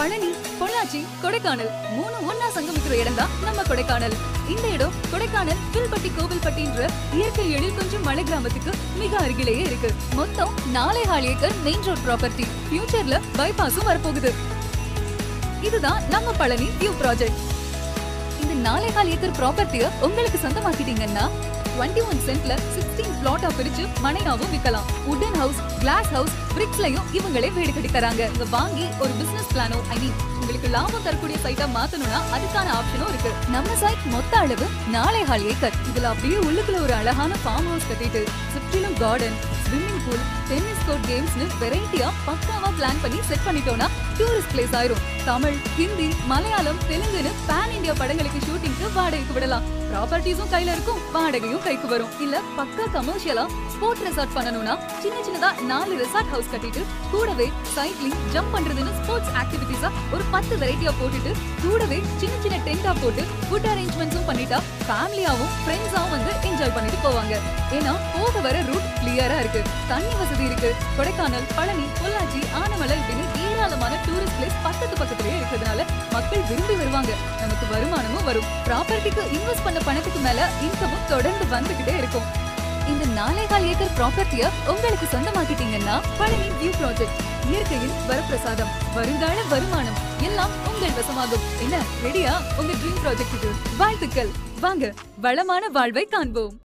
பழனி பொள்ளாச்சி கொடைக்கானல் மூணு ஒன்னா சங்கமிக்கிற இடம் தான் நம்ம கொடைக்கானல் இந்த இடம் கொடைக்கானல் வில்பட்டி கோவில்பட்டின்ற இயற்கை எழில் கொஞ்சம் மலை கிராமத்துக்கு மிக அருகிலேயே இருக்கு மொத்தம் நாலே ஹால் ஏக்கர் மெயின் ரோட் ப்ராப்பர்ட்டி ஃபியூச்சர்ல பைபாஸும் வரப்போகுது இதுதான் நம்ம பழனி வியூ ப்ராஜெக்ட் இந்த நாலே கால் ஏக்கர் ப்ராப்பர்ட்டிய உங்களுக்கு சொந்தமாக்கிட்டீங்கன்னா 21 ஒன் சென்ட்ல சிக்ஸ்டீன் பிளாட்டா பிரிச்சு மனையாவும் விற்கலாம் உடன் ஹவுஸ் கிளாஸ் ஹவுஸ் பிரிக்ஸ்லயும் இவங்களே வீடு கட்டி தராங்க இங்க வாங்கி ஒரு பிசினஸ் பிளானோ ஐ மீன் உங்களுக்கு லாபம் தரக்கூடிய சைட்டா மாத்தணும்னா அதுக்கான ஆப்ஷனும் இருக்கு நம்ம சைட் மொத்த அளவு நாலே கால் ஏக்கர் இதுல அப்படியே உள்ளுக்குள்ள ஒரு அழகான ஃபார்ம் ஹவுஸ் கட்டிட்டு சுற்றிலும் garden swimming pool tennis court கேம்ஸ்னு வெரைட்டியா பக்காவா பிளான் பண்ணி செட் பண்ணிட்டோம்னா டூரிஸ்ட் பிளேஸ் ஆயிரும் தமிழ் ஹிந்தி மலையாளம் தெலுங்குன்னு பேன் இந்தியா படங்களுக்கு ஷூட்டிங்க்கு வாடகைக்கு விடலாம் ப்ராப்பர்ட்டிஸும் கையில இருக்கும் வாடகையும் கைக்கு வரும் இல்ல பக்கா கமர்ஷியலா ஸ்போர்ட் ரெசார்ட் பண்ணணும்னா சின்ன சின்னதா நாலு ரெசார்ட் ஹவுஸ் கட்டிட்டு கூடவே சைக்கிளிங் ஜம்ப் பண்றதுன்னு ஸ்போர்ட்ஸ் ஆக்டிவிட்டிஸா ஒரு பத்து வெரைட்டியா போட்டுட்டு கூடவே சின்ன சின்ன டென்டா போட்டு ஃபுட் அரேஞ்ச்மெண்ட்ஸும் பண்ணிட்டா ஃபேமிலியாவும் ஃப்ரெண்ட்ஸாவும் வந்து என்ஜாய் பண்ணிட்டு போவாங்க ஏன்னா போக வர ரூட் கிளியரா இருக்கு தண்ணி வசதி இருக்கு கொடைக்கானல் பழனி பொள்ளாச்சி ஆனமலை இப்படின்னு ஏராளமான டூரிஸ்ட் பிளேஸ் பக்கத்து பக்கத்துலயே இருக்கிறதுனால மக்கள் விரும்பி வருவாங்க நமக்கு வருமானமும் வரும் ப்ராப்பர்ட்டிக்கு இன்வெஸ்ட் பண்ண பணத்துக்கு மேல இன்கமும் தொடர்ந்து வந்துகிட்டே இருக்கும் இந்த நாலேகால் ஏக்கர் ப்ராப்பர்ட்டிய உங்களுக்கு சொந்தமாக்கிட்டீங்கன்னா பழனி வியூ ப்ராஜெக்ட் இயற்கையின் வரப்பிரசாதம் வருங்கால வருமானம் எல்லாம் உங்கள் வசமாகும் என்ன ரெடியா உங்க ட்ரீம் ப்ராஜெக்ட்டுக்கு வாழ்த்துக்கள் வாங்க வளமான வாழ்வை காண்போம்